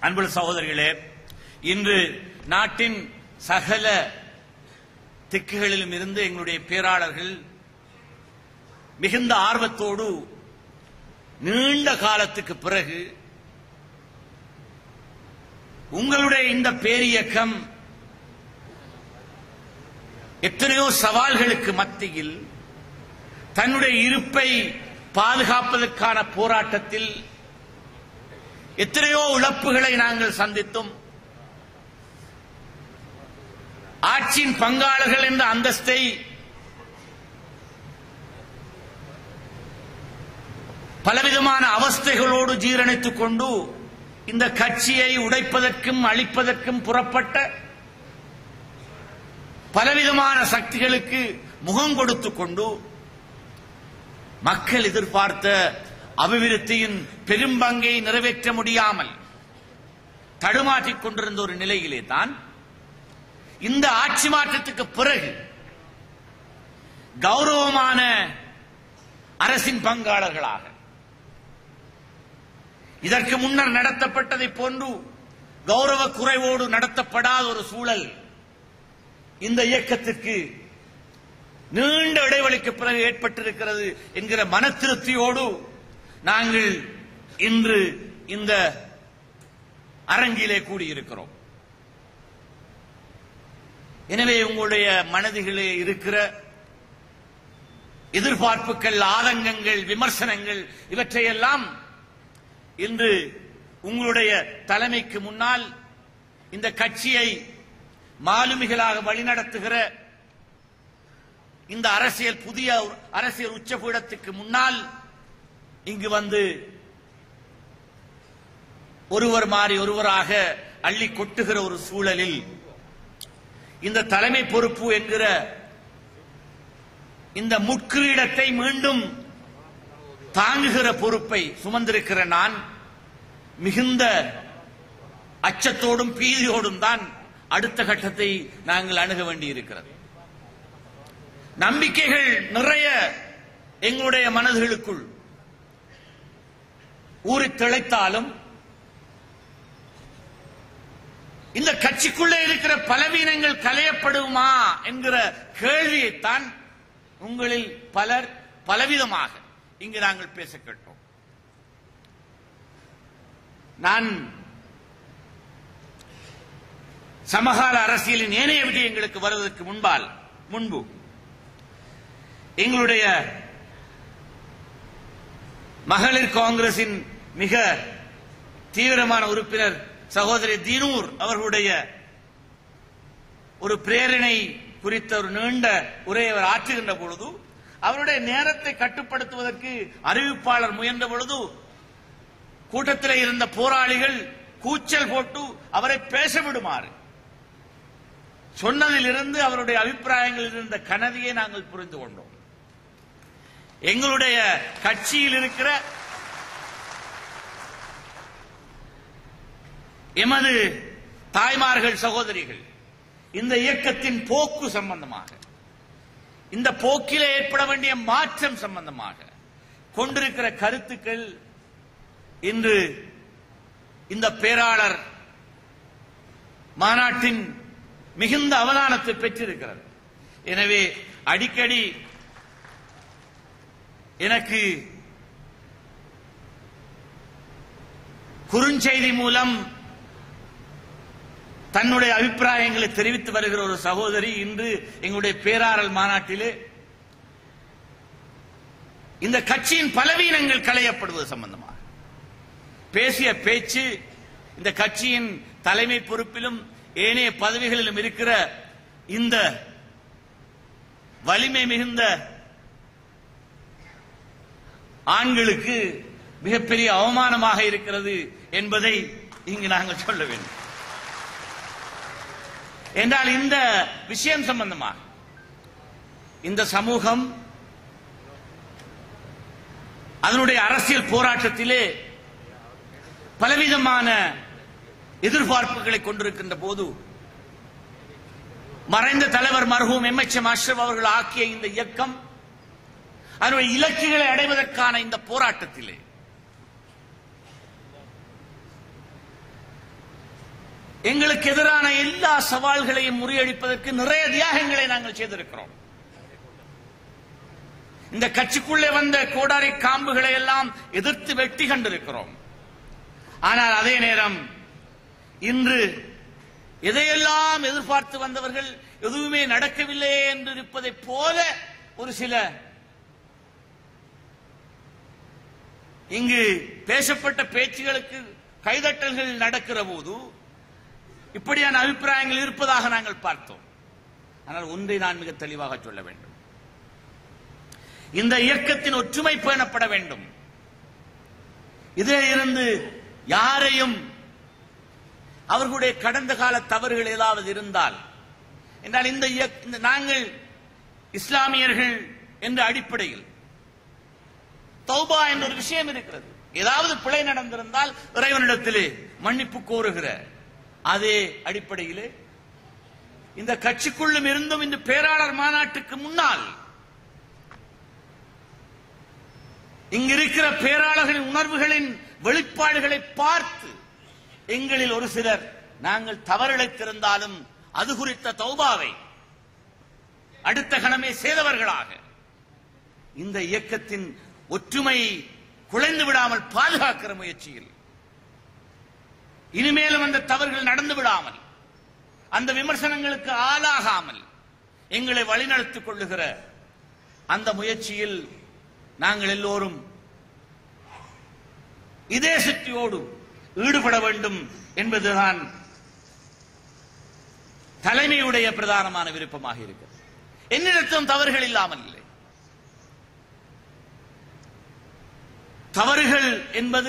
அன்புள்ள சகோதரிகளே இன்று நாட்டின் சகல திக்குகளிலும் இருந்து எங்களுடைய பேராளர்கள் மிகுந்த ஆர்வத்தோடு நீண்ட காலத்துக்கு பிறகு உங்களுடைய இந்த பேரியக்கம் எத்தனையோ சவால்களுக்கு மத்தியில் தன்னுடைய இருப்பை பாதுகாப்பதற்கான போராட்டத்தில் எத்தனையோ இழப்புகளை நாங்கள் சந்தித்தோம் ஆட்சியின் பங்காளர்கள் என்ற அந்தஸ்தை பலவிதமான அவஸ்தைகளோடு ஜீரணித்துக் கொண்டு இந்த கட்சியை உடைப்பதற்கும் அழிப்பதற்கும் புறப்பட்ட பலவிதமான சக்திகளுக்கு முகம் கொடுத்துக் கொண்டு மக்கள் எதிர்பார்த்த அபிவிருத்தியின் பெரும்பங்கை நிறைவேற்ற முடியாமல் தடுமாற்றிக் கொண்டிருந்த ஒரு நிலையிலே தான் இந்த ஆட்சி மாற்றத்துக்கு பிறகு கௌரவமான அரசின் பங்காளர்களாக இதற்கு முன்னர் நடத்தப்பட்டதை போன்று கௌரவ குறைவோடு நடத்தப்படாத ஒரு சூழல் இந்த இயக்கத்திற்கு நீண்ட இடைவெளிக்கு பிறகு ஏற்பட்டிருக்கிறது என்கிற மன திருப்தியோடு நாங்கள் இன்று இந்த அரங்கிலே கூடியிருக்கிறோம் எனவே உங்களுடைய மனதிலே இருக்கிற எதிர்பார்ப்புகள் ஆதங்கங்கள் விமர்சனங்கள் இவற்றையெல்லாம் இன்று உங்களுடைய தலைமைக்கு முன்னால் இந்த கட்சியை மாலுமிகளாக வழிநடத்துகிற இந்த அரசியல் புதிய அரசியல் உச்சபீடத்துக்கு முன்னால் இங்கு வந்து ஒருவர் மாறி ஒருவராக அள்ளி கொட்டுகிற ஒரு சூழலில் இந்த தலைமை பொறுப்பு என்கிற இந்த முட்கிரீடத்தை மீண்டும் தாங்குகிற பொறுப்பை சுமந்திருக்கிற நான் மிகுந்த அச்சத்தோடும் பீதியோடும் தான் அடுத்த கட்டத்தை நாங்கள் அணுக வேண்டியிருக்கிறது நம்பிக்கைகள் நிறைய எங்களுடைய மனதுகளுக்குள் ஊறி திளைத்தாலும் இந்த கட்சிக்குள்ளே இருக்கிற பலவீனங்கள் களையப்படுமா என்கிற கேள்வியைத்தான் உங்களில் பலர் பலவிதமாக இங்கு நாங்கள் பேச கேட்டோம் நான் சமகால அரசியலின் ஏனைய விடயங்களுக்கு வருவதற்கு முன்பால் முன்பு எங்களுடைய மகளிர் காங்கிரசின் மிக தீவிரமான உறுப்பினர் சகோதரி தீனூர் அவர்களுடைய ஒரு பிரேரணை குறித்த ஒரு நீண்ட உரையை அவர் ஆற்றுகின்ற பொழுது அவருடைய நேரத்தை கட்டுப்படுத்துவதற்கு அறிவிப்பாளர் முயன்ற பொழுது கூட்டத்தில் இருந்த போராளிகள் கூச்சல் போட்டு அவரை பேச விடுமாறு சொன்னதிலிருந்து அவருடைய அபிப்பிராயங்களில் இருந்த கனதியை நாங்கள் புரிந்து கொண்டோம் எங்களுடைய கட்சியில் இருக்கிற எமது தாய்மார்கள் சகோதரிகள் இந்த இயக்கத்தின் போக்கு சம்பந்தமாக இந்த போக்கிலே ஏற்பட வேண்டிய மாற்றம் சம்பந்தமாக கொண்டிருக்கிற கருத்துக்கள் இன்று இந்த பேராளர் மாநாட்டின் மிகுந்த அவதானத்தை பெற்றிருக்கிறது எனவே அடிக்கடி எனக்கு குறுஞ்செய்தி மூலம் தன்னுடைய அபிப்பிராயங்களை தெரிவித்து வருகிற ஒரு சகோதரி இன்று எங்களுடைய பேராறல் மாநாட்டிலே இந்த கட்சியின் பலவீனங்கள் களையப்படுவது சம்பந்தமாக பேசிய பேச்சு இந்த கட்சியின் தலைமை பொறுப்பிலும் ஏனைய பதவிகளிலும் இருக்கிற இந்த வலிமை மிகுந்த ஆண்களுக்கு மிகப்பெரிய அவமானமாக இருக்கிறது என்பதை இங்கு நாங்கள் சொல்ல வேண்டும் என்றால் இந்த விஷயம் சம்பந்தமாக இந்த சமூகம் அதனுடைய அரசியல் போராட்டத்திலே பலவிதமான எதிர்பார்ப்புகளை கொண்டிருக்கின்ற போது மறைந்த தலைவர் மர்ஹூம் எம் எச் எம் அஷ்ரப் அவர்கள் ஆக்கிய இந்த இயக்கம் அதனுடைய இலக்குகளை அடைவதற்கான இந்த போராட்டத்திலே எங்களுக்கு எதிரான எல்லா சவால்களையும் முறியடிப்பதற்கு நிறைய தியாகங்களை நாங்கள் செய்திருக்கிறோம் இந்த கட்சிக்குள்ளே வந்த கோடாரி காம்புகளை எல்லாம் எதிர்த்து வெட்டி கண்டிருக்கிறோம் ஆனால் அதே நேரம் இன்று எதையெல்லாம் எதிர்பார்த்து வந்தவர்கள் எதுவுமே நடக்கவில்லையே என்று இருப்பதைப் போல ஒரு சில இங்கு பேசப்பட்ட பேச்சுகளுக்கு கைதட்டல்கள் நடக்கிற போது இப்படியான அபிப்பிராயங்கள் இருப்பதாக நாங்கள் பார்த்தோம் ஆனால் ஒன்றை நான் மிக தெளிவாக சொல்ல வேண்டும் இந்த இயக்கத்தின் ஒற்றுமை பேணப்பட வேண்டும் இதில் இருந்து யாரையும் அவர்களுடைய கடந்த கால தவறுகள் ஏதாவது இருந்தால் என்றால் இந்த இயக்க- இந்த நாங்கள் இஸ்லாமியர்கள் என்ற அடிப்படையில் தௌபா என்ற ஒரு விஷயம் இருக்கிறது ஏதாவது பிழை நடந்திருந்தால் இறைவனிடத்திலே மன்னிப்பு கோருகிற அதே அடிப்படையிலே இந்த கட்சிக்குள்ளும் இருந்தும் இந்த பேராளர் மாநாட்டுக்கு முன்னால் இங்க இருக்கிற பேராளர்களின் உணர்வுகளின் வெளிப்பாடுகளை பார்த்து எங்களில் ஒரு சிலர் நாங்கள் தவறிழைத்திருந்தாலும் அது குறித்த தௌபாவை அடுத்த கணமே செய்தவர்களாக இந்த இயக்கத்தின் ஒற்றுமையை குலைந்து விடாமல் பாதுகாக்கிற முயற்சியில் இனிமேலும் அந்த தவறுகள் நடந்து விடாமல் அந்த விமர்சனங்களுக்கு ஆளாகாமல் எங்களை வழிநடத்திக் கொள்ளுகிற அந்த முயற்சியில் நாங்கள் எல்லோரும் இதே சக்தியோடு ஈடுபட வேண்டும் என்பதுதான் தலைமையுடைய பிரதானமான விருப்பமாக இருக்கிறது என்னிடத்தும் தவறுகள் இல்லாமல் இல்லை தவறுகள் என்பது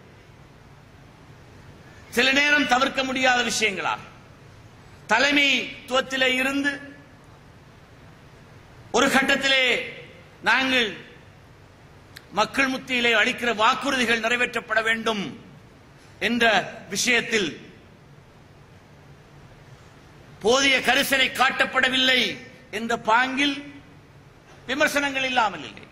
சில நேரம் தவிர்க்க முடியாத விஷயங்களாகும் தலைமைத்துவத்திலே இருந்து ஒரு கட்டத்திலே நாங்கள் மக்கள் முத்தியிலே அளிக்கிற வாக்குறுதிகள் நிறைவேற்றப்பட வேண்டும் என்ற விஷயத்தில் போதிய கரிசனை காட்டப்படவில்லை என்ற பாங்கில் விமர்சனங்கள் இல்லாமல் இல்லை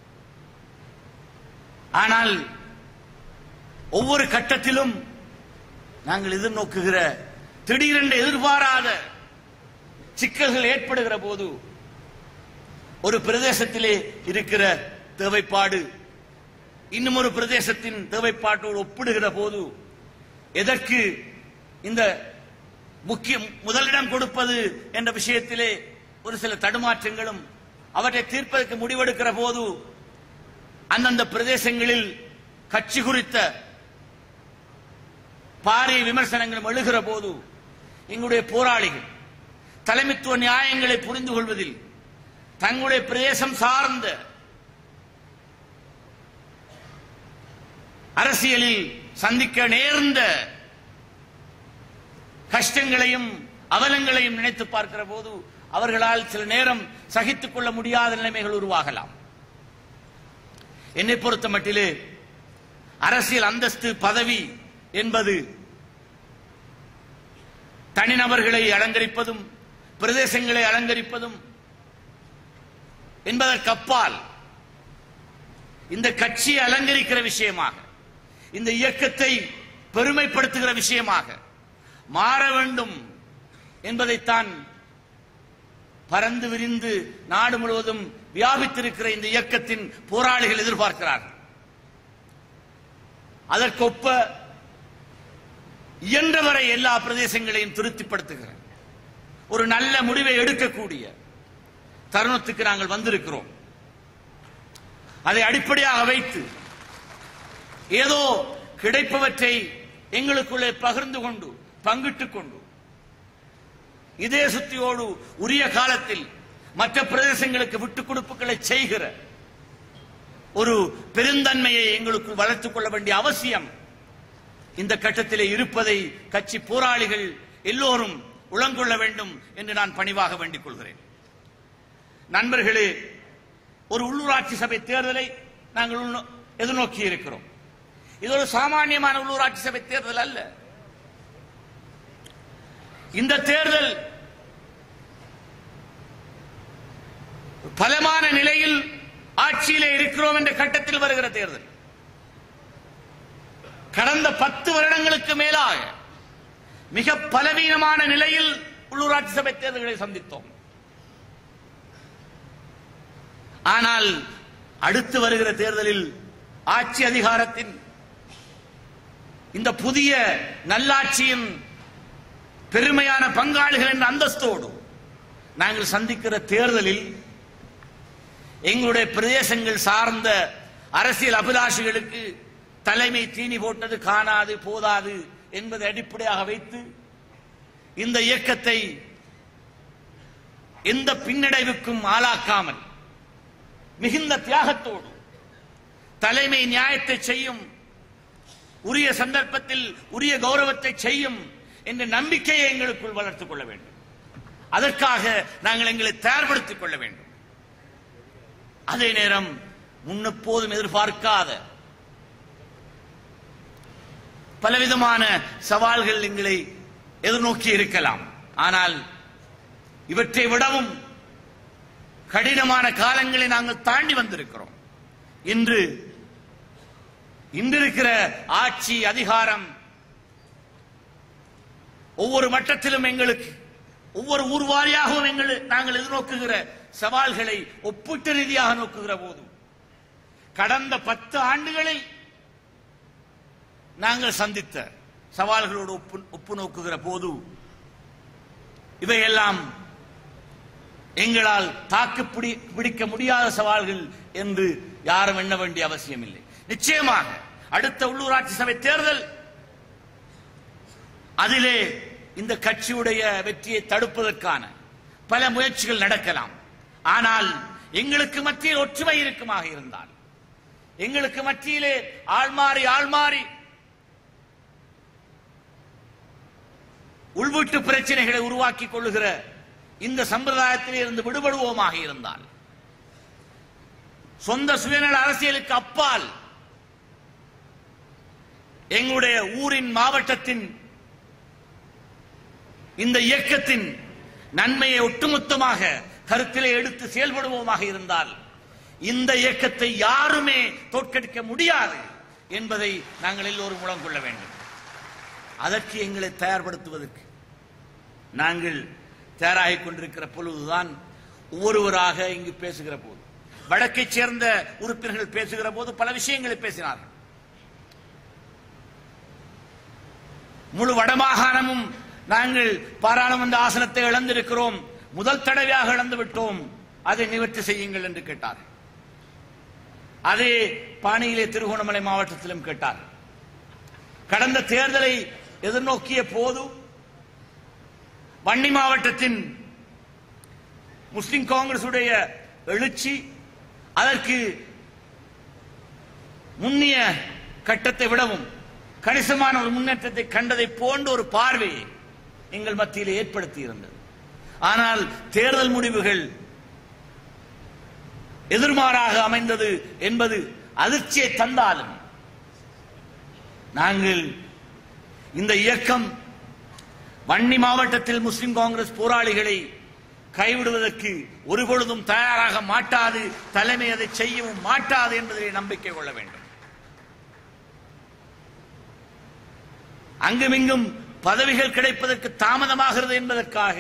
ஆனால் ஒவ்வொரு கட்டத்திலும் நாங்கள் எதிர்நோக்குகிற திடீரென்று எதிர்பாராத சிக்கல்கள் ஏற்படுகிற போது ஒரு பிரதேசத்திலே இருக்கிற தேவைப்பாடு இன்னும் ஒரு பிரதேசத்தின் தேவைப்பாட்டோடு ஒப்பிடுகிற போது எதற்கு இந்த முக்கிய முதலிடம் கொடுப்பது என்ற விஷயத்திலே ஒரு சில தடுமாற்றங்களும் அவற்றை தீர்ப்பதற்கு முடிவெடுக்கிற போது அந்தந்த பிரதேசங்களில் கட்சி குறித்த பாரிய விமர்சனங்களும் எழுகிற போது எங்களுடைய போராளிகள் தலைமைத்துவ நியாயங்களை புரிந்து கொள்வதில் தங்களுடைய பிரதேசம் சார்ந்த அரசியலில் சந்திக்க நேர்ந்த கஷ்டங்களையும் அவலங்களையும் நினைத்து பார்க்கிற போது அவர்களால் சில நேரம் சகித்துக் கொள்ள முடியாத நிலைமைகள் உருவாகலாம் என்னை பொறுத்த மட்டிலே அரசியல் அந்தஸ்து பதவி என்பது தனிநபர்களை அலங்கரிப்பதும் பிரதேசங்களை அலங்கரிப்பதும் என்பதற்கப்பால் இந்த கட்சியை அலங்கரிக்கிற விஷயமாக இந்த இயக்கத்தை பெருமைப்படுத்துகிற விஷயமாக மாற வேண்டும் என்பதைத்தான் பறந்து விரிந்து நாடு முழுவதும் வியாபித்திருக்கிற இந்த இயக்கத்தின் போராளிகள் எதிர்பார்க்கிறார்கள் அதற்கொப்ப இயன்றவரை எல்லா பிரதேசங்களையும் திருப்திப்படுத்துகிற ஒரு நல்ல முடிவை எடுக்கக்கூடிய தருணத்துக்கு நாங்கள் வந்திருக்கிறோம் அதை அடிப்படையாக வைத்து ஏதோ கிடைப்பவற்றை எங்களுக்குள்ளே பகிர்ந்து கொண்டு பங்கிட்டுக் கொண்டு இதே சுத்தியோடு உரிய காலத்தில் மற்ற பிரதேசங்களுக்கு விட்டுக் கொடுப்புகளை செய்கிற ஒரு பெருந்தன்மையை எங்களுக்குள் வளர்த்துக் கொள்ள வேண்டிய அவசியம் இந்த கட்டத்திலே இருப்பதை கட்சி போராளிகள் எல்லோரும் உளங்கொள்ள வேண்டும் என்று நான் பணிவாக வேண்டிக் கொள்கிறேன் நண்பர்களே ஒரு உள்ளூராட்சி சபை தேர்தலை நாங்கள் உள்நோ- எதிர்நோக்கி இருக்கிறோம் இது ஒரு சாமானியமான உள்ளூராட்சி சபை தேர்தல் அல்ல இந்த தேர்தல் பலமான நிலையில் ஆட்சியிலே இருக்கிறோம் என்ற கட்டத்தில் வருகிற தேர்தல் கடந்த பத்து வருடங்களுக்கு மேலாக மிக பலவீனமான நிலையில் உள்ளூராட்சி சபை தேர்தல்களை சந்தித்தோம் ஆனால் அடுத்து வருகிற தேர்தலில் ஆட்சி அதிகாரத்தின் இந்த புதிய நல்லாட்சியின் பெருமையான பங்காளிகள் என்ற அந்தஸ்தோடு நாங்கள் சந்திக்கிற தேர்தலில் எங்களுடைய பிரதேசங்கள் சார்ந்த அரசியல் அபிலாஷிகளுக்கு தலைமை தீனி போட்டது காணாது போதாது என்பதை அடிப்படையாக வைத்து இந்த இயக்கத்தை எந்த பின்னடைவுக்கும் ஆளாக்காமல் மிகுந்த தியாகத்தோடு தலைமை நியாயத்தை செய்யும் உரிய சந்தர்ப்பத்தில் உரிய கௌரவத்தை செய்யும் என்ற நம்பிக்கையை எங்களுக்குள் வளர்த்துக் கொள்ள வேண்டும் அதற்காக நாங்கள் எங்களை தயார்படுத்திக் கொள்ள வேண்டும் அதே நேரம் முன்னெப்போதும் எதிர்பார்க்காத பலவிதமான சவால்கள் எங்களை எதிர்நோக்கி இருக்கலாம் ஆனால் இவற்றை விடவும் கடினமான காலங்களை நாங்கள் தாண்டி வந்திருக்கிறோம் இன்று இன்றிருக்கிற ஆட்சி அதிகாரம் ஒவ்வொரு மட்டத்திலும் எங்களுக்கு ஒவ்வொரு ஊர் வாரியாகவும் எங்கள் நாங்கள் எதிர்நோக்குகிற சவால்களை ஒப்பீட்டு ரீதியாக நோக்குகிற போது கடந்த பத்து ஆண்டுகளில் நாங்கள் சந்தித்த சவால்களோடு ஒப்பு ஒப்பு நோக்குகிற போது இவையெல்லாம் எங்களால் தாக்கு பிடி பிடிக்க முடியாத சவால்கள் என்று யாரும் எண்ண வேண்டிய அவசியம் இல்லை நிச்சயமாக அடுத்த உள்ளூராட்சி சபை தேர்தல் அதிலே இந்த கட்சியுடைய வெற்றியை தடுப்பதற்கான பல முயற்சிகள் நடக்கலாம் ஆனால் எங்களுக்கு மத்தியில் ஒற்றுமை இருக்குமாக இருந்தால் எங்களுக்கு மத்தியிலே ஆள்மாறி ஆள்மாறி உள்வீட்டு பிரச்சனைகளை உருவாக்கிக் கொள்ளுகிற இந்த சம்பிரதாயத்திலே இருந்து விடுபடுவோமாக இருந்தால் சொந்த சுயநல அரசியலுக்கு அப்பால் எங்களுடைய ஊரின் மாவட்டத்தின் இந்த இயக்கத்தின் நன்மையை ஒட்டுமொத்தமாக கருத்திலே எடுத்து செயல்படுவோமாக இருந்தால் இந்த இயக்கத்தை யாருமே தோற்கடிக்க முடியாது என்பதை நாங்கள் எல்லோரும் உளம் கொள்ள வேண்டும் அதற்கு எங்களை தயார்படுத்துவதற்கு நாங்கள் தயாராகிக் கொண்டிருக்கிற பொழுதுதான் ஒவ்வொருவராக இங்கு பேசுகிற போது வடக்கைச் சேர்ந்த உறுப்பினர்கள் பேசுகிற போது பல விஷயங்களை பேசினார்கள் முழு வடமாகாணமும் நாங்கள் பாராளுமன்ற ஆசனத்தை இழந்திருக்கிறோம் முதல் தடவையாக இழந்து விட்டோம் அதை நிவர்த்தி செய்யுங்கள் என்று கேட்டார்கள் அதே பாணியிலே திருகோணமலை மாவட்டத்திலும் கேட்டார்கள் கடந்த தேர்தலை எதிர்நோக்கிய போது வன்னி மாவட்டத்தின் முஸ்லிம் காங்கிரசுடைய எழுச்சி அதற்கு முன்னிய கட்டத்தை விடவும் கணிசமான ஒரு முன்னேற்றத்தை கண்டதை போன்ற ஒரு பார்வையை எங்கள் மத்தியில் ஏற்படுத்தி இருந்தது ஆனால் தேர்தல் முடிவுகள் எதிர்மாறாக அமைந்தது என்பது அதிர்ச்சியை தந்தாலும் நாங்கள் இந்த இயக்கம் வன்னி மாவட்டத்தில் முஸ்லிம் காங்கிரஸ் போராளிகளை கைவிடுவதற்கு ஒருபொழுதும் தயாராக மாட்டாது தலைமை அதை செய்யவும் மாட்டாது என்பதிலே நம்பிக்கை கொள்ள வேண்டும் அங்குமிங்கும் பதவிகள் கிடைப்பதற்கு தாமதமாகிறது என்பதற்காக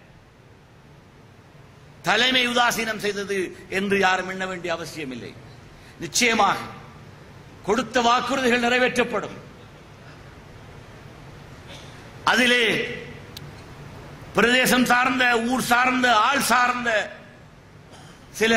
தலைமை உதாசீனம் செய்தது என்று யாரும் எண்ண வேண்டிய அவசியம் இல்லை நிச்சயமாக கொடுத்த வாக்குறுதிகள் நிறைவேற்றப்படும் அதிலே பிரதேசம் சார்ந்த ஊர் சார்ந்த ஆள் சார்ந்த சில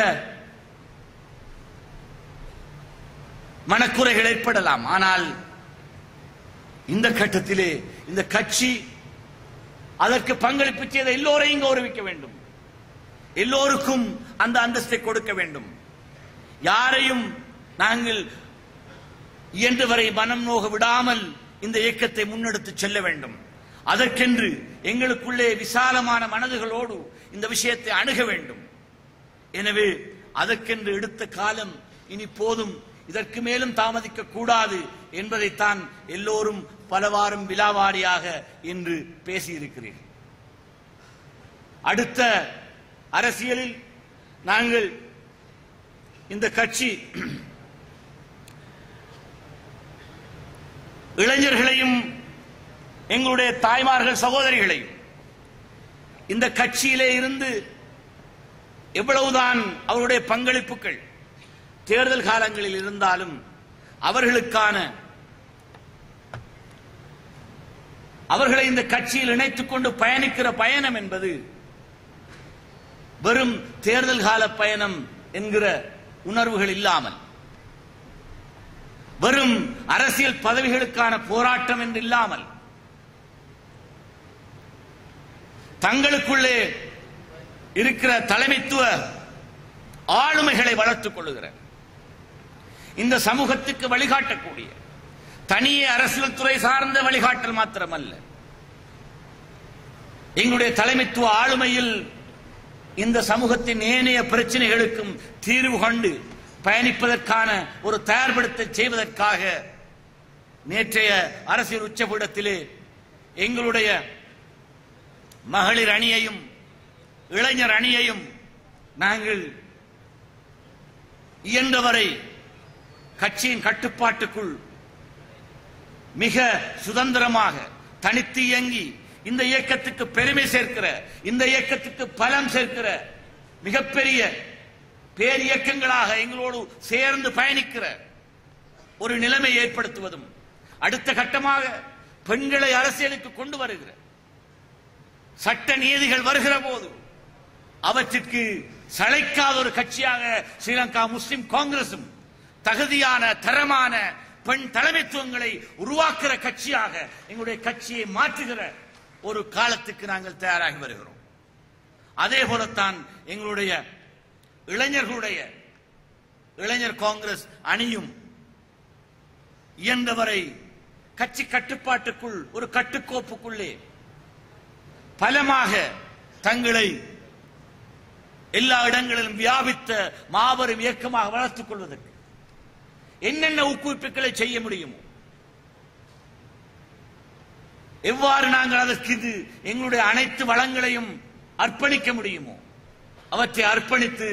மனக்குறைகள் ஏற்படலாம் ஆனால் இந்த கட்டத்திலே இந்த கட்சி அதற்கு பங்களிப்பு செய்த எல்லோரையும் கௌரவிக்க வேண்டும் எல்லோருக்கும் அந்த அந்தஸ்தை கொடுக்க வேண்டும் யாரையும் நாங்கள் இயன்று வரை மனம் நோக விடாமல் இந்த இயக்கத்தை முன்னெடுத்து செல்ல வேண்டும் அதற்கென்று எங்களுக்குள்ளே விசாலமான மனதுகளோடு இந்த விஷயத்தை அணுக வேண்டும் எனவே அதற்கென்று எடுத்த காலம் இனி போதும் இதற்கு மேலும் தாமதிக்க கூடாது என்பதைத்தான் எல்லோரும் பலவாறும் விலாவாரியாக இன்று பேசியிருக்கிறீர்கள் அடுத்த அரசியலில் நாங்கள் இந்த கட்சி இளைஞர்களையும் எங்களுடைய தாய்மார்கள் சகோதரிகளையும் இந்த கட்சியிலே இருந்து எவ்வளவுதான் அவருடைய பங்களிப்புகள் தேர்தல் காலங்களில் இருந்தாலும் அவர்களுக்கான அவர்களை இந்த கட்சியில் இணைத்துக் கொண்டு பயணிக்கிற பயணம் என்பது வெறும் தேர்தல் கால பயணம் என்கிற உணர்வுகள் இல்லாமல் வெறும் அரசியல் பதவிகளுக்கான போராட்டம் என்று இல்லாமல் தங்களுக்குள்ளே இருக்கிற தலைமைத்துவ ஆளுமைகளை வளர்த்துக் கொள்ளுகிற இந்த சமூகத்துக்கு வழிகாட்டக்கூடிய தனியே அரசியல் துறை சார்ந்த வழிகாட்டல் மாத்திரமல்ல எங்களுடைய தலைமைத்துவ ஆளுமையில் இந்த சமூகத்தின் ஏனைய பிரச்சனைகளுக்கும் தீர்வு கண்டு பயணிப்பதற்கான ஒரு தயார்படுத்த செய்வதற்காக நேற்றைய அரசியல் உச்சபீடத்திலே எங்களுடைய மகளிர் அணியையும் இளைஞர் அணியையும் நாங்கள் இயன்றவரை கட்சியின் கட்டுப்பாட்டுக்குள் மிக சுதந்திரமாக தனித்து இயங்கி இந்த இயக்கத்துக்கு பெருமை சேர்க்கிற இந்த இயக்கத்துக்கு பலம் சேர்க்கிற மிகப்பெரிய பேர் இயக்கங்களாக எங்களோடு சேர்ந்து பயணிக்கிற ஒரு நிலைமை ஏற்படுத்துவதும் அடுத்த கட்டமாக பெண்களை அரசியலுக்கு கொண்டு வருகிற சட்ட நீதிகள் வருகிற போது அவற்றுக்கு சளைக்காத ஒரு கட்சியாக ஸ்ரீலங்கா முஸ்லிம் காங்கிரசும் தகுதியான தரமான பெண் தலைமைத்துவங்களை உருவாக்குற கட்சியாக எங்களுடைய கட்சியை மாற்றுகிற ஒரு காலத்துக்கு நாங்கள் தயாராகி வருகிறோம் அதே போலத்தான் எங்களுடைய இளைஞர்களுடைய இளைஞர் காங்கிரஸ் அணியும் இயன்றவரை கட்சி கட்டுப்பாட்டுக்குள் ஒரு கட்டுக்கோப்புக்குள்ளே பலமாக தங்களை எல்லா இடங்களிலும் வியாபித்த மாபெரும் இயக்கமாக வளர்த்துக் கொள்வதற்கு என்னென்ன ஊக்குவிப்புகளை செய்ய முடியுமோ எவ்வாறு நாங்கள் அதற்கு இது எங்களுடைய அனைத்து வளங்களையும் அர்ப்பணிக்க முடியுமோ அவற்றை அர்ப்பணித்து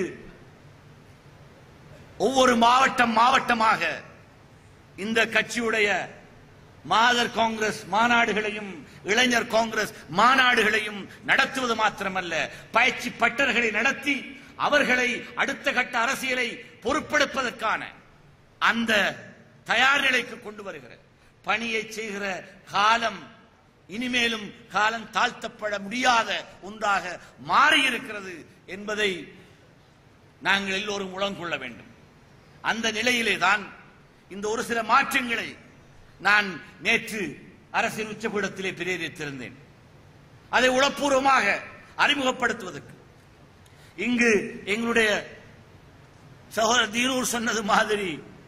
ஒவ்வொரு மாவட்டம் மாவட்டமாக இந்த கட்சியுடைய மாதர் காங்கிரஸ் மாநாடுகளையும் இளைஞர் காங்கிரஸ் மாநாடுகளையும் நடத்துவது மாத்திரமல்ல பயிற்சி பட்டர்களை நடத்தி அவர்களை அடுத்த கட்ட அரசியலை பொறுப்பெடுப்பதற்கான அந்த தயார் நிலைக்கு கொண்டு வருகிற பணியை செய்கிற காலம் இனிமேலும் காலம் தாழ்த்தப்பட முடியாத ஒன்றாக மாறியிருக்கிறது என்பதை நாங்கள் எல்லோரும் உளங்கொள்ள வேண்டும் அந்த நிலையிலே தான் இந்த ஒரு சில மாற்றங்களை நான் நேற்று அரசியல் உச்சபீடத்திலே பிரேரித்திருந்தேன் அதை உளப்பூர்வமாக அறிமுகப்படுத்துவதற்கு இங்கு எங்களுடைய சகோதரர் தீரூர் சொன்னது மாதிரி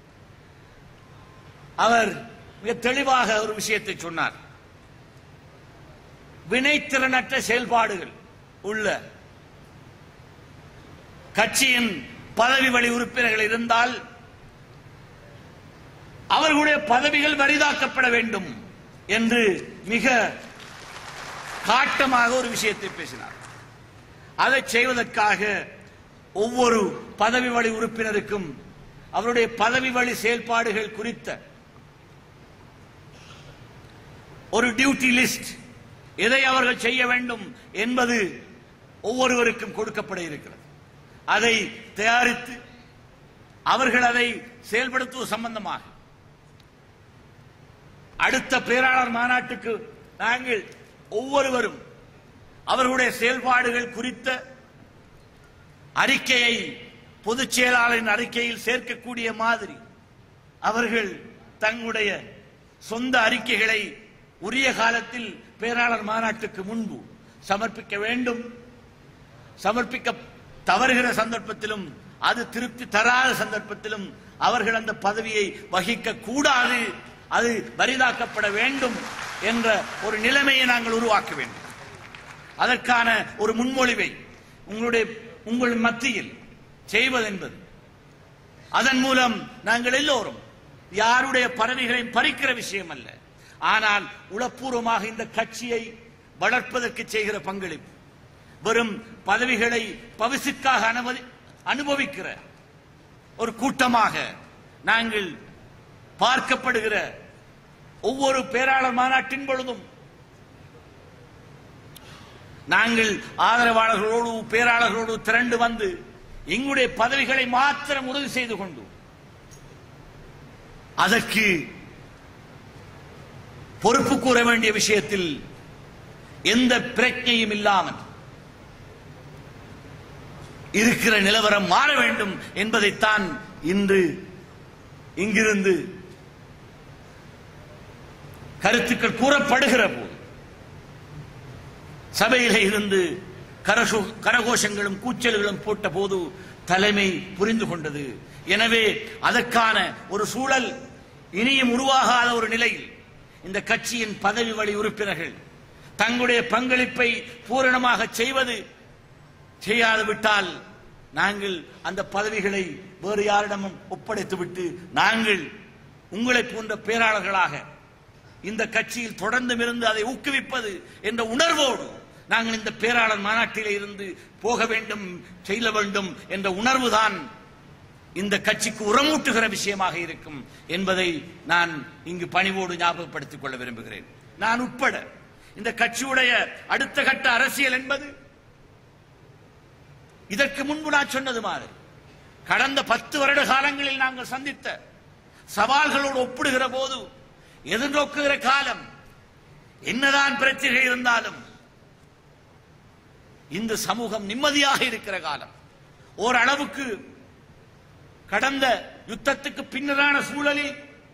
அவர் மிக தெளிவாக ஒரு விஷயத்தை சொன்னார் வினைத்திறனற்ற செயல்பாடுகள் உள்ள கட்சியின் பதவி வழி உறுப்பினர்கள் இருந்தால் அவர்களுடைய பதவிகள் வரிதாக்கப்பட வேண்டும் என்று மிக காட்டமாக ஒரு விஷயத்தை பேசினார் அதை செய்வதற்காக ஒவ்வொரு பதவி வழி உறுப்பினருக்கும் அவருடைய பதவி வழி செயல்பாடுகள் குறித்த ஒரு டியூட்டி லிஸ்ட் எதை அவர்கள் செய்ய வேண்டும் என்பது ஒவ்வொருவருக்கும் கொடுக்கப்பட இருக்கிறது அதை தயாரித்து அவர்கள் அதை செயல்படுத்துவது சம்பந்தமாக அடுத்த பேராளர் மாநாட்டுக்கு நாங்கள் ஒவ்வொருவரும் அவர்களுடைய செயல்பாடுகள் குறித்த அறிக்கையை பொதுச் செயலாளரின் அறிக்கையில் சேர்க்கக்கூடிய மாதிரி அவர்கள் தங்களுடைய சொந்த அறிக்கைகளை உரிய காலத்தில் பேராளர் மாநாட்டுக்கு முன்பு சமர்ப்பிக்க வேண்டும் சமர்ப்பிக்க தவறுகிற சந்தர்ப்பத்திலும் அது திருப்தி தராத சந்தர்ப்பத்திலும் அவர்கள் அந்த பதவியை வகிக்க கூடாது அது பரிதாக்கப்பட வேண்டும் என்ற ஒரு நிலைமையை நாங்கள் உருவாக்க வேண்டும் அதற்கான ஒரு முன்மொழிவை உங்களுடைய உங்கள் மத்தியில் செய்வதென்பது அதன் மூலம் நாங்கள் எல்லோரும் யாருடைய பதவிகளையும் பறிக்கிற விஷயம் அல்ல ஆனால் உளப்பூர்வமாக இந்த கட்சியை வளர்ப்பதற்கு செய்கிற பங்களிப்பு வெறும் பதவிகளை பவிசுக்காக அனுமதி அனுபவிக்கிற ஒரு கூட்டமாக நாங்கள் பார்க்கப்படுகிற ஒவ்வொரு பேராளர் மாநாட்டின் பொழுதும் நாங்கள் ஆதரவாளர்களோடு பேராளர்களோடு திரண்டு வந்து எங்களுடைய பதவிகளை மாத்திரம் உறுதி செய்து கொண்டு அதற்கு பொறுப்பு கூற வேண்டிய விஷயத்தில் எந்த பிரச்சனையும் இல்லாமல் இருக்கிற நிலவரம் மாற வேண்டும் என்பதைத்தான் இன்று இங்கிருந்து கருத்துக்கள் கூறப்படுகிற போது சபையிலே இருந்து கரசு- கரகோஷங்களும் கூச்சல்களும் போட்ட போது தலைமை புரிந்து கொண்டது எனவே அதற்கான ஒரு சூழல் இனியும் உருவாகாத ஒரு நிலையில் இந்த கட்சியின் பதவி வழி உறுப்பினர்கள் தங்களுடைய பங்களிப்பை பூரணமாக செய்வது செய்யாது விட்டால் நாங்கள் அந்த பதவிகளை வேறு யாரிடமும் ஒப்படைத்து விட்டு நாங்கள் உங்களை போன்ற பேராளர்களாக இந்த கட்சியில் தொடர்ந்தும் இருந்து அதை ஊக்குவிப்பது என்ற உணர்வோடு நாங்கள் இந்த பேராளர் மாநாட்டிலே இருந்து போக வேண்டும் செய்ய வேண்டும் என்ற உணர்வுதான் இந்த கட்சிக்கு உரமூட்டுகிற விஷயமாக இருக்கும் என்பதை நான் இங்கு பணிவோடு ஞாபகப்படுத்திக் கொள்ள விரும்புகிறேன் நான் உட்பட இந்த கட்சியுடைய அடுத்த கட்ட அரசியல் என்பது இதற்கு முன்பு நான் சொன்னது மாதிரி கடந்த பத்து வருட காலங்களில் நாங்கள் சந்தித்த சவால்களோடு ஒப்பிடுகிற போது எதிர்நோக்குகிற காலம் என்னதான் பிரச்சனை இருந்தாலும் இந்த சமூகம் நிம்மதியாக இருக்கிற காலம் ஓரளவுக்கு கடந்த யுத்தத்துக்கு பின்னரான சூழலில்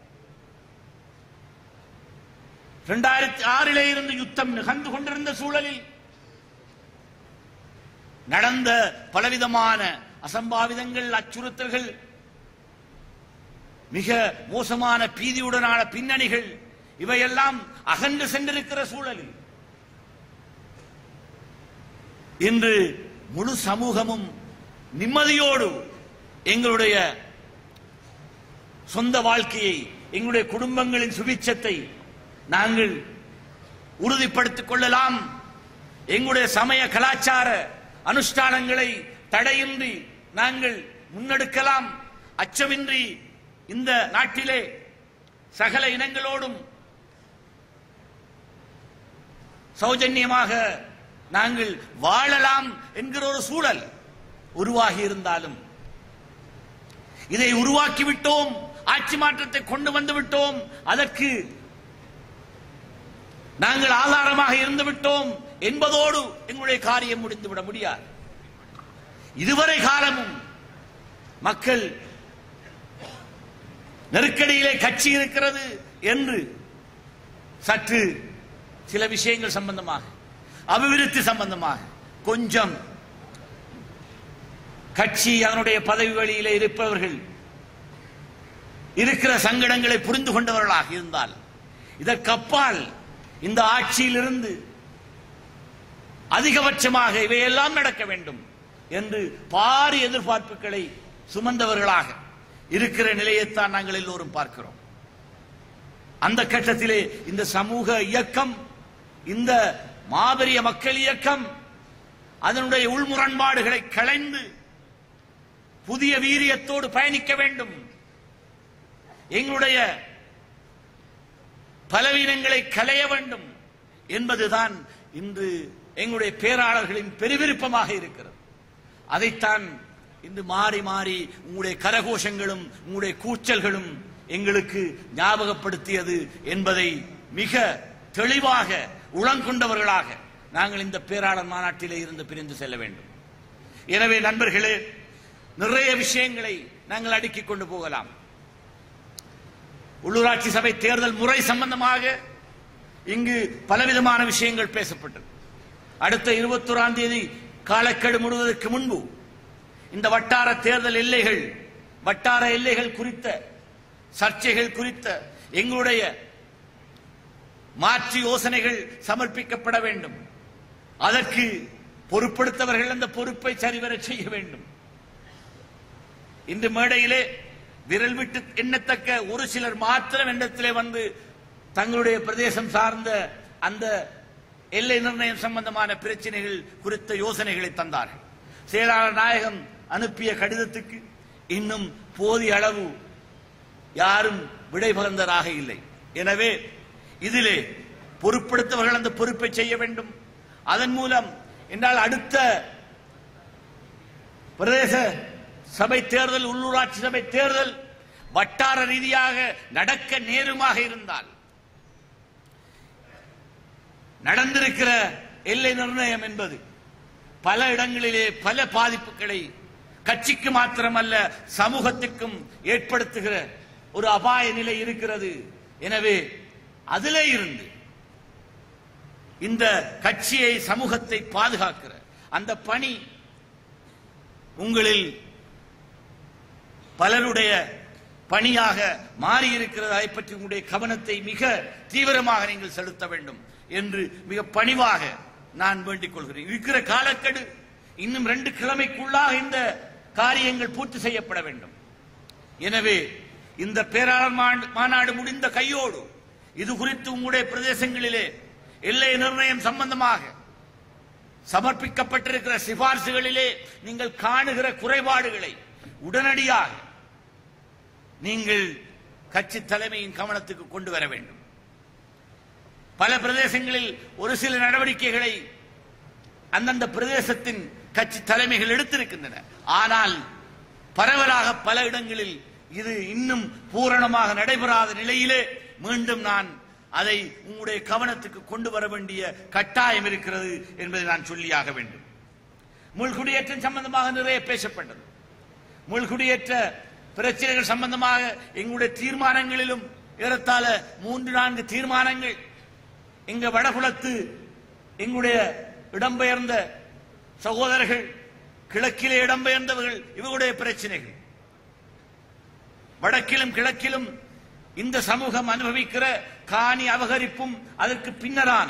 இரண்டாயிரத்தி ஆறிலே இருந்து யுத்தம் நிகழ்ந்து கொண்டிருந்த சூழலில் நடந்த பலவிதமான அசம்பாவிதங்கள் அச்சுறுத்தல்கள் மிக மோசமான பீதியுடனான பின்னணிகள் இவையெல்லாம் அகன்று சென்றிருக்கிற சூழலில் இன்று முழு சமூகமும் நிம்மதியோடு எங்களுடைய சொந்த வாழ்க்கையை எங்களுடைய குடும்பங்களின் சுபிட்சத்தை நாங்கள் உறுதிப்படுத்திக் கொள்ளலாம் எங்களுடைய சமய கலாச்சார அனுஷ்டானங்களை தடையின்றி நாங்கள் முன்னெடுக்கலாம் அச்சமின்றி இந்த நாட்டிலே சகல இனங்களோடும் சௌஜன்யமாக நாங்கள் வாழலாம் என்கிற ஒரு சூழல் உருவாகி இருந்தாலும் இதை உருவாக்கி விட்டோம் ஆட்சி மாற்றத்தை கொண்டு வந்து விட்டோம் அதற்கு நாங்கள் ஆதாரமாக இருந்து விட்டோம் என்பதோடு எங்களுடைய காரியம் முடிந்துவிட முடியாது இதுவரை காலமும் மக்கள் நெருக்கடியிலே கட்சி இருக்கிறது என்று சற்று சில விஷயங்கள் சம்பந்தமாக அபிவிருத்தி சம்பந்தமாக கொஞ்சம் கட்சி அதனுடைய பதவி வழியிலே இருப்பவர்கள் இருக்கிற சங்கடங்களை புரிந்து கொண்டவர்களாக இருந்தால் இதற்கப்பால் இந்த ஆட்சியிலிருந்து அதிகபட்சமாக இவையெல்லாம் நடக்க வேண்டும் என்று பாரி எதிர்பார்ப்புகளை சுமந்தவர்களாக இருக்கிற நிலையைத்தான் நாங்கள் எல்லோரும் பார்க்கிறோம் அந்த கட்டத்திலே இந்த சமூக இயக்கம் இந்த மாபெரிய மக்கள் இயக்கம் அதனுடைய உள்முரண்பாடுகளை களைந்து புதிய வீரியத்தோடு பயணிக்க வேண்டும் எங்களுடைய பலவீனங்களை களைய வேண்டும் என்பதுதான் இன்று எங்களுடைய பேராளர்களின் பெருவிருப்பமாக இருக்கிறது அதைத்தான் இன்று மாறி மாறி உங்களுடைய கரகோஷங்களும் உங்களுடைய கூச்சல்களும் எங்களுக்கு ஞாபகப்படுத்தியது என்பதை மிக தெளிவாக உளங்கொண்டவர்களாக நாங்கள் இந்த பேராளர் மாநாட்டிலே இருந்து பிரிந்து செல்ல வேண்டும் எனவே நண்பர்களே நிறைய விஷயங்களை நாங்கள் அடுக்கிக் கொண்டு போகலாம் உள்ளூராட்சி சபை தேர்தல் முறை சம்பந்தமாக இங்கு பலவிதமான விஷயங்கள் பேசப்பட்டது அடுத்த இருபத்தோராம் தேதி காலக்கெடு முழுவதற்கு முன்பு இந்த வட்டார தேர்தல் எல்லைகள் வட்டார எல்லைகள் குறித்த சர்ச்சைகள் குறித்த எங்களுடைய மாற்று யோசனைகள் சமர்ப்பிக்கப்பட வேண்டும் அதற்கு பொறுப்படுத்தவர்கள் அந்த பொறுப்பை சரிவர செய்ய வேண்டும் இந்த மேடையிலே விரல் விட்டு எண்ணத்தக்க ஒரு சிலர் மாத்திரம் எண்ணத்திலே வந்து தங்களுடைய பிரதேசம் சார்ந்த அந்த எல்லை நிர்ணயம் சம்பந்தமான பிரச்சனைகள் குறித்த யோசனைகளை தந்தார்கள் செயலாளர் நாயகம் அனுப்பிய கடிதத்துக்கு இன்னும் போதிய அளவு யாரும் விடை பகர்ந்ததாக இல்லை எனவே இதிலே பொறுப்படுத்தவர்கள் அந்த பொறுப்பை செய்ய வேண்டும் அதன் மூலம் என்றால் அடுத்த பிரதேச சபை தேர்தல் உள்ளூராட்சி சபை தேர்தல் வட்டார ரீதியாக நடக்க நேருமாக இருந்தால் நடந்திருக்கிற எல்லை நிர்ணயம் என்பது பல இடங்களிலே பல பாதிப்புகளை கட்சிக்கு மாத்திரமல்ல சமூகத்துக்கும் ஏற்படுத்துகிற ஒரு அபாய நிலை இருக்கிறது எனவே அதிலே இருந்து இந்த கட்சியை சமூகத்தை பாதுகாக்கிற அந்த பணி உங்களில் பலருடைய பணியாக மாறி இருக்கிறது அதை பற்றி உங்களுடைய கவனத்தை மிக தீவிரமாக நீங்கள் செலுத்த வேண்டும் என்று மிக பணிவாக நான் வேண்டிக் கொள்கிறேன் இருக்கிற காலக்கெடு இன்னும் ரெண்டு கிழமைக்குள்ளாக இந்த காரியங்கள் பூர்த்தி செய்யப்பட வேண்டும் எனவே இந்த பேராளர் மாண்டு- மாநாடு முடிந்த கையோடு இது குறித்து உங்களுடைய பிரதேசங்களிலே எல்லை நிர்ணயம் சம்பந்தமாக சமர்ப்பிக்கப்பட்டிருக்கிற சிபார்சுகளிலே நீங்கள் காணுகிற குறைபாடுகளை உடனடியாக நீங்கள் கட்சி தலைமையின் கவனத்துக்கு கொண்டு வர வேண்டும் பல பிரதேசங்களில் ஒரு சில நடவடிக்கைகளை அந்தந்த பிரதேசத்தின் கட்சி தலைமைகள் எடுத்திருக்கின்றன ஆனால் பரவலாக பல இடங்களில் இது இன்னும் பூரணமாக நடைபெறாத நிலையிலே மீண்டும் நான் அதை உங்களுடைய கவனத்துக்கு கொண்டு வர வேண்டிய கட்டாயம் இருக்கிறது என்பதை நான் சொல்லியாக வேண்டும் முள்குடியேற்றம் சம்பந்தமாக நிறைய பேசப்பட்டது முள்குடியேற்ற பிரச்சனைகள் சம்பந்தமாக எங்களுடைய தீர்மானங்களிலும் ஏறத்தாழ மூன்று நான்கு தீர்மானங்கள் எங்க வடகுலத்து எங்களுடைய இடம்பெயர்ந்த சகோதரர்கள் கிழக்கிலே இடம்பெயர்ந்தவர்கள் இவர்களுடைய பிரச்சனைகள் வடக்கிலும் கிழக்கிலும் இந்த சமூகம் அனுபவிக்கிற காணி அபகரிப்பும் அதற்கு பின்னரான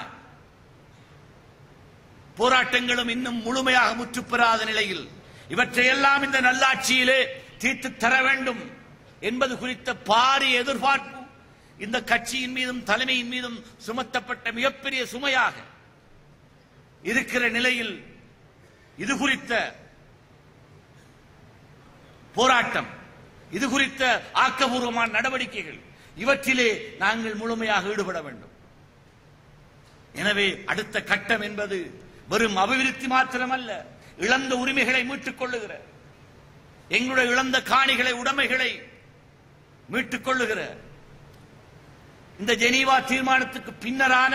போராட்டங்களும் இன்னும் முழுமையாக முற்றுப்பெறாத நிலையில் இவற்றையெல்லாம் இந்த நல்லாட்சியிலே தீர்த்து தர வேண்டும் என்பது குறித்த பாரிய எதிர்பார்ப்பு இந்த கட்சியின் மீதும் தலைமையின் மீதும் சுமத்தப்பட்ட மிகப்பெரிய சுமையாக இருக்கிற நிலையில் இது குறித்த போராட்டம் இது குறித்த ஆக்கபூர்வமான நடவடிக்கைகள் இவற்றிலே நாங்கள் முழுமையாக ஈடுபட வேண்டும் எனவே அடுத்த கட்டம் என்பது வெறும் அபிவிருத்தி மாத்திரமல்ல இழந்த உரிமைகளை மீட்டுக் கொள்ளுகிற எங்களுடைய இழந்த காணிகளை உடைமைகளை மீட்டுக் கொள்ளுகிற இந்த ஜெனீவா தீர்மானத்துக்கு பின்னரான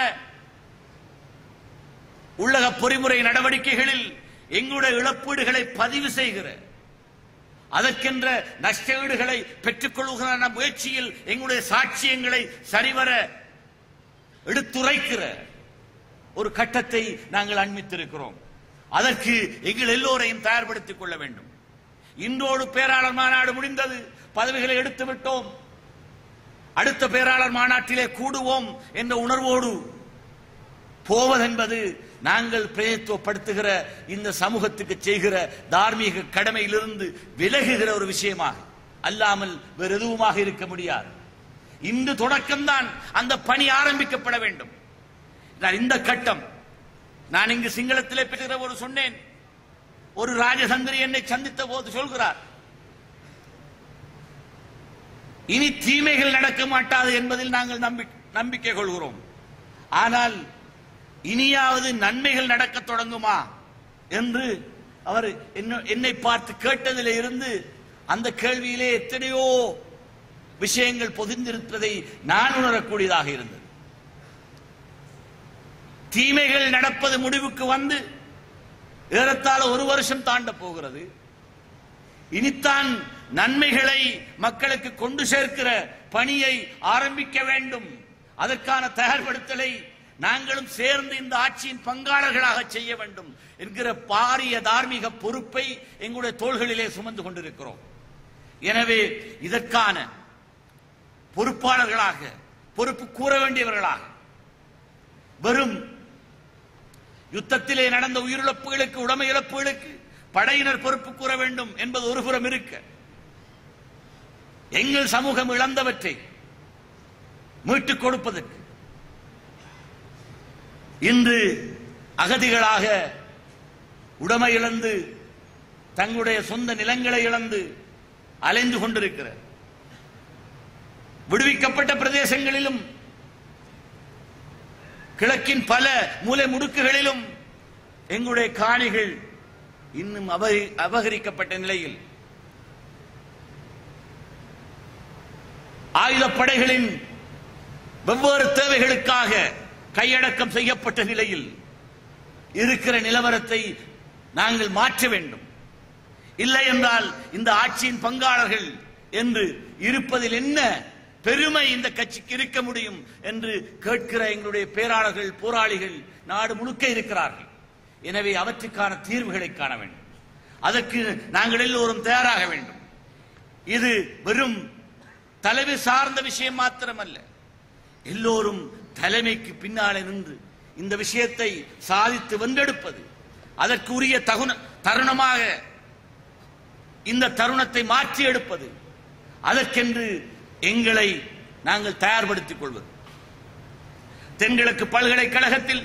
உள்ளக பொறிமுறை நடவடிக்கைகளில் எங்களுடைய இழப்பீடுகளை பதிவு செய்கிற அதற்கென்ற நஷ்டஈடுகளை பெற்றுக் கொள்கிற முயற்சியில் எங்களுடைய சாட்சியங்களை சரிவர எடுத்துரைக்கிற ஒரு கட்டத்தை நாங்கள் அண்மித்திருக்கிறோம் அதற்கு எங்கள் எல்லோரையும் தயார்படுத்திக் கொள்ள வேண்டும் இன்றோடு பேராளர் மாநாடு முடிந்தது பதவிகளை எடுத்து விட்டோம் அடுத்த பேராளர் மாநாட்டிலே கூடுவோம் என்ற உணர்வோடு போவதென்பது நாங்கள் பிரதித்துவப்படுத்துகிற இந்த சமூகத்துக்கு செய்கிற தார்மீக கடமையிலிருந்து விலகுகிற ஒரு விஷயமாக அல்லாமல் வேறு எதுவுமாக இருக்க முடியாது இன்று தொடக்கம்தான் அந்த பணி ஆரம்பிக்கப்பட வேண்டும் நான் இந்த கட்டம் நான் இங்கு சிங்களத்திலே பெறுகிற ஒரு சொன்னேன் ஒரு ராஜதந்திரி என்னை சந்தித்த போது சொல்கிறார் இனி தீமைகள் நடக்க மாட்டாது என்பதில் நாங்கள் நம்பி- நம்பிக்கை கொள்கிறோம் ஆனால் இனியாவது நன்மைகள் நடக்க தொடங்குமா என்று அவர் என்ன- என்னை பார்த்து கேட்டதிலே இருந்து அந்த கேள்வியிலே எத்தனையோ விஷயங்கள் பொதிந்திருப்பதை நான் உணரக்கூடியதாக இருந்தது தீமைகள் நடப்பது முடிவுக்கு வந்து ஏறத்தாழ ஒரு வருஷம் தாண்ட போகிறது இனித்தான் நன்மைகளை மக்களுக்கு கொண்டு சேர்க்கிற பணியை ஆரம்பிக்க வேண்டும் அதற்கான தயார்படுத்தலை நாங்களும் சேர்ந்து இந்த ஆட்சியின் பங்காளர்களாக செய்ய வேண்டும் என்கிற பாரிய தார்மீக பொறுப்பை எங்களுடைய தோள்களிலே சுமந்து கொண்டிருக்கிறோம் எனவே இதற்கான பொறுப்பாளர்களாக பொறுப்பு கூற வேண்டியவர்களாக வெறும் யுத்தத்திலே நடந்த உயிரிழப்புகளுக்கு உடைமை இழப்புகளுக்கு படையினர் பொறுப்பு கூற வேண்டும் என்பது ஒரு புறம் இருக்க எங்கள் சமூகம் இழந்தவற்றை மீட்டுக் கொடுப்பதற்கு இன்று அகதிகளாக உடைமை இழந்து தங்களுடைய சொந்த நிலங்களை இழந்து அலைந்து கொண்டிருக்கிற விடுவிக்கப்பட்ட பிரதேசங்களிலும் கிழக்கின் பல மூலை முடுக்குகளிலும் எங்களுடைய காணிகள் இன்னும் அபகரி- அபகரிக்கப்பட்ட நிலையில் ஆயுதப்படைகளின் வெவ்வேறு தேவைகளுக்காக கையடக்கம் செய்யப்பட்ட நிலையில் இருக்கிற நிலவரத்தை நாங்கள் மாற்ற வேண்டும் இல்லை என்றால் இந்த ஆட்சியின் பங்காளர்கள் என்று இருப்பதில் என்ன பெருமை இந்த கட்சிக்கு இருக்க முடியும் என்று கேட்கிற எங்களுடைய பேராளர்கள் போராளிகள் நாடு முழுக்க இருக்கிறார்கள் எனவே அவற்றுக்கான தீர்வுகளை காண வேண்டும் அதற்கு நாங்கள் எல்லோரும் தயாராக வேண்டும் இது வெறும் தலைமை சார்ந்த விஷயம் மாத்திரமல்ல எல்லோரும் தலைமைக்கு பின்னாலே நின்று இந்த விஷயத்தை சாதித்து வென்றெடுப்பது அதற்கு உரிய தகுன தருணமாக இந்த தருணத்தை மாற்றி எடுப்பது அதற்கென்று எங்களை நாங்கள் தயார்படுத்திக் கொள்வது தென்கிழக்கு பல்கலைக்கழகத்தில்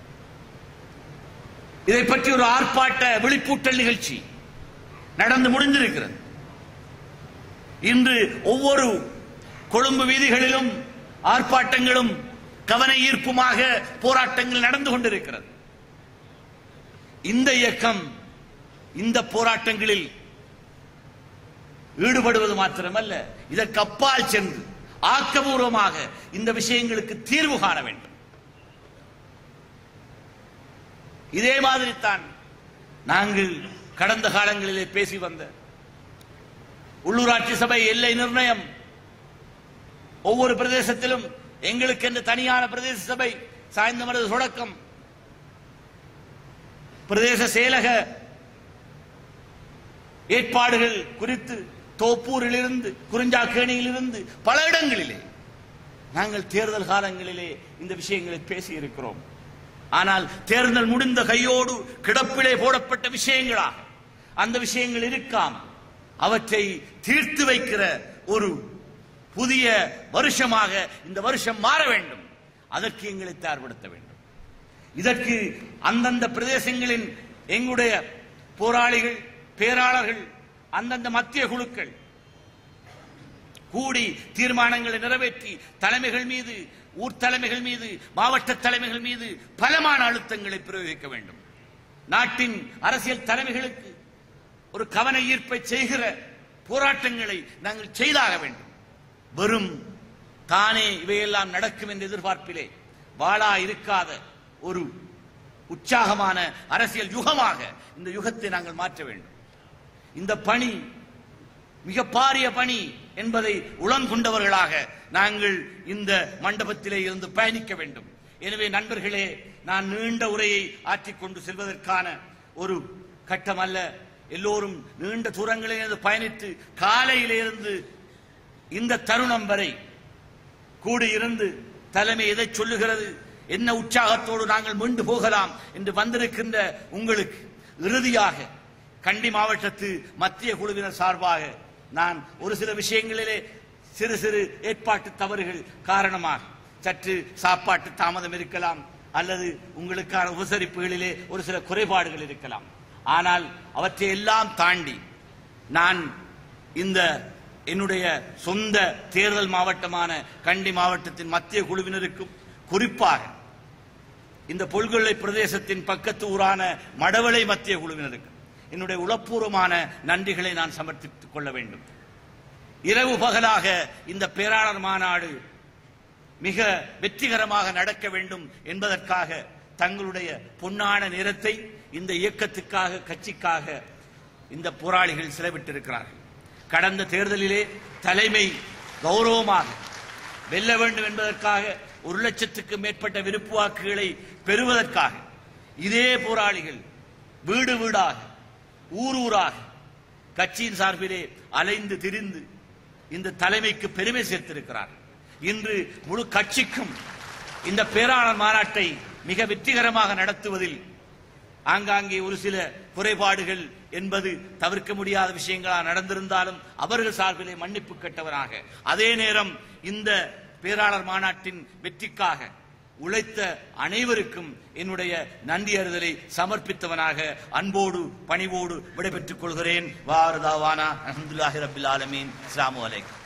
இதை பற்றி ஒரு ஆர்ப்பாட்ட விழிப்பூட்டல் நிகழ்ச்சி நடந்து முடிந்திருக்கிறது இன்று ஒவ்வொரு கொழும்பு வீதிகளிலும் ஆர்ப்பாட்டங்களும் கவன ஈர்ப்புமாக போராட்டங்கள் நடந்து கொண்டிருக்கிறது இந்த இயக்கம் இந்த போராட்டங்களில் ஈடுபடுவது மாத்திரமல்ல இதற்கு அப்பால் சென்று ஆக்கபூர்வமாக இந்த விஷயங்களுக்கு தீர்வு காண வேண்டும் இதே மாதிரி தான் நாங்கள் கடந்த காலங்களிலே பேசி வந்த உள்ளூராட்சி சபை எல்லை நிர்ணயம் ஒவ்வொரு பிரதேசத்திலும் எங்களுக்கு என்று தனியான பிரதேச சபை சாய்ந்தமரது தொடக்கம் பிரதேச செயலக ஏற்பாடுகள் குறித்து தோப்பூரிலிருந்து குறிஞ்சாக்கேணியிலிருந்து பல இடங்களிலே நாங்கள் தேர்தல் காலங்களிலே இந்த விஷயங்களை பேசி இருக்கிறோம் ஆனால் தேர்தல் முடிந்த கையோடு கிடப்பிலே போடப்பட்ட விஷயங்களாக அந்த விஷயங்கள் இருக்காம் அவற்றை தீர்த்து வைக்கிற ஒரு புதிய வருஷமாக இந்த வருஷம் மாற வேண்டும் அதற்கு எங்களை தயார்படுத்த வேண்டும் இதற்கு அந்தந்த பிரதேசங்களின் எங்களுடைய போராளிகள் பேராளர்கள் அந்தந்த மத்திய குழுக்கள் கூடி தீர்மானங்களை நிறைவேற்றி தலைமைகள் மீது ஊர் தலைமைகள் மீது மாவட்ட தலைமைகள் மீது பலமான அழுத்தங்களை பிரயோகிக்க வேண்டும் நாட்டின் அரசியல் தலைமைகளுக்கு ஒரு கவன ஈர்ப்பை செய்கிற போராட்டங்களை நாங்கள் செய்தாக வேண்டும் வெறும் தானே இவையெல்லாம் நடக்கும் என்ற எதிர்பார்ப்பிலே வாழா இருக்காத ஒரு உற்சாகமான அரசியல் யுகமாக இந்த யுகத்தை நாங்கள் மாற்ற வேண்டும் இந்த பணி மிக பாரிய பணி என்பதை உளங்கொண்டவர்களாக நாங்கள் இந்த மண்டபத்திலே இருந்து பயணிக்க வேண்டும் எனவே நண்பர்களே நான் நீண்ட உரையை ஆற்றிக் கொண்டு செல்வதற்கான ஒரு கட்டம் அல்ல எல்லோரும் நீண்ட தூரங்களிலிருந்து பயணித்து காலையிலிருந்து இந்த தருணம் வரை கூடியிருந்து தலைமை எதை சொல்லுகிறது என்ன உற்சாகத்தோடு நாங்கள் மீண்டு போகலாம் என்று வந்திருக்கின்ற உங்களுக்கு இறுதியாக கண்டி மாவட்டத்து மத்திய குழுவினர் சார்பாக நான் ஒரு சில விஷயங்களிலே சிறு சிறு ஏற்பாட்டு தவறுகள் காரணமாக சற்று சாப்பாட்டு தாமதம் இருக்கலாம் அல்லது உங்களுக்கான உபசரிப்புகளிலே ஒரு சில குறைபாடுகள் இருக்கலாம் ஆனால் அவற்றை எல்லாம் தாண்டி நான் இந்த என்னுடைய சொந்த தேர்தல் மாவட்டமான கண்டி மாவட்டத்தின் மத்திய குழுவினருக்கும் குறிப்பாக இந்த பொல்கொள்ளை பிரதேசத்தின் பக்கத்து ஊரான மடவளை மத்திய குழுவினருக்கு என்னுடைய உளப்பூர்வமான நன்றிகளை நான் சமர்ப்பித்துக் கொள்ள வேண்டும் இரவு பகலாக இந்த பேராளர் மாநாடு மிக வெற்றிகரமாக நடக்க வேண்டும் என்பதற்காக தங்களுடைய பொன்னான நேரத்தை இந்த இயக்கத்துக்காக கட்சிக்காக இந்த போராளிகள் செலவிட்டிருக்கிறார்கள் கடந்த தேர்தலிலே தலைமை கௌரவமாக வெல்ல வேண்டும் என்பதற்காக ஒரு லட்சத்துக்கு மேற்பட்ட விருப்பு வாக்குகளை பெறுவதற்காக இதே போராளிகள் வீடு வீடாக ஊர் ஊராக கட்சியின் சார்பிலே அலைந்து திரிந்து இந்த தலைமைக்கு பெருமை சேர்த்திருக்கிறார்கள் இன்று முழு கட்சிக்கும் இந்த பேராளர் மாநாட்டை மிக வெற்றிகரமாக நடத்துவதில் ஆங்காங்கே ஒரு சில குறைபாடுகள் என்பது தவிர்க்க முடியாத விஷயங்களாக நடந்திருந்தாலும் அவர்கள் சார்பிலே மன்னிப்பு கட்டவராக அதே நேரம் இந்த பேராளர் மாநாட்டின் வெற்றிக்காக உழைத்த அனைவருக்கும் என்னுடைய நன்றி அறிதலை சமர்ப்பித்தவனாக அன்போடு பணிவோடு விடைபெற்றுக் கொள்கிறேன் வாரதாவானா அஹமதுல்லாஹி ரபில் ஆலமீன் அஸ்ஸலாமு அலைக்கும்